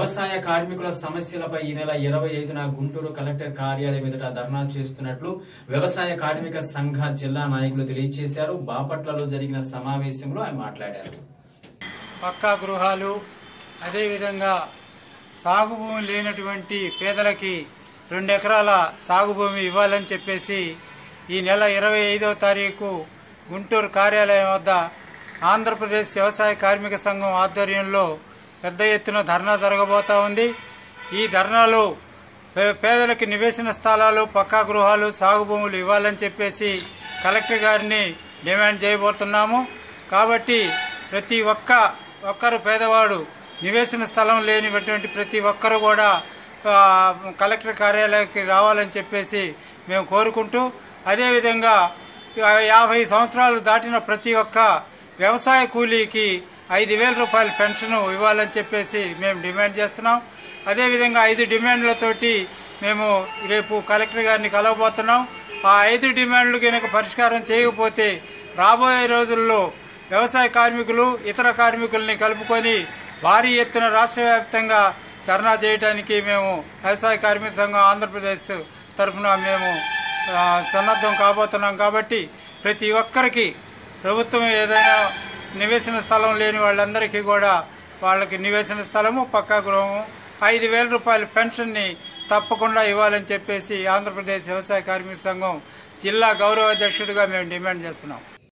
వ్యవసాయ కార్మికుల సమస్యలపై ఈ నెల ఇరవై ఐదున గుంటూరు కలెక్టర్ కార్యాలయం ఎదుట ధర్నా చేస్తున్నట్లు వ్యవసాయ కార్మిక సంఘ జిల్లా నాయకులు తెలియజేశారు బాపట్లలో జరిగిన సమావేశంలో ఆయన మాట్లాడారు పక్కా గృహాలు అదేవిధంగా సాగు భూమి లేనటువంటి పేదలకి రెండు ఎకరాల సాగు భూమి ఇవ్వాలని చెప్పేసి ఈ నెల ఇరవై ఐదవ తారీఖు గుంటూరు కార్యాలయం వద్ద ఆంధ్రప్రదేశ్ వ్యవసాయ కార్మిక సంఘం ఆధ్వర్యంలో పెద్ద ఎత్తున ధర్నా జరగబోతా ఉంది ఈ ధర్నాలో పే- పేదలకు నివేశన స్థలాలు పక్కా గృహాలు సాగు భూములు ఇవ్వాలని చెప్పేసి కలెక్టర్ గారిని డిమాండ్ చేయబోతున్నాము కాబట్టి ప్రతి ఒక్క ఒక్కరు పేదవాడు నివేశన స్థలం లేనిటువంటి ప్రతి ఒక్కరు కూడా ఆ, కలెక్టర్ కార్యాలయానికి రావాలని చెప్పేసి మేము కోరుకుంటూ అదేవిధంగా యా- యాభై సంవత్సరాలు దాటిన ప్రతి ఒక్క వ్యవసాయ కూలీకి ఐదు వేల రూపాయల పెన్షన్ ఇవ్వాలని చెప్పేసి మేము డిమాండ్ చేస్తున్నాం అదేవిధంగా ఐదు డిమాండ్లతోటి మేము రేపు కలెక్టర్ గారిని కలవబోతున్నాం ఆ ఐదు డిమాండ్లు కనుక పరిష్కారం చేయకపోతే రాబోయే రోజుల్లో వ్యవసాయ కార్మికులు ఇతర కార్మికుల్ని కలుపుకొని భారీ ఎత్తున రాష్ట్ర వ్యాప్తంగా ధర్నా చేయడానికి మేము వ్యవసాయ కార్మిక సంఘం ఆంధ్రప్రదేశ్ తరఫున మేము ఆ, సన్నద్ధం కాబోతున్నాం కాబట్టి ప్రతి ఒక్కరికి ప్రభుత్వం ఏదైనా నివేశన స్థలం లేని వాళ్ళందరికీ కూడా వాళ్ళకి నివేశన స్థలము పక్కా గృహము ఐదు వేల రూపాయల పెన్షన్ని తప్పకుండా ఇవ్వాలని చెప్పేసి ఆంధ్రప్రదేశ్ వ్యవసాయ కార్మిక సంఘం జిల్లా గౌరవ అధ్యక్షుడిగా మేము డిమాండ్ చేస్తున్నాం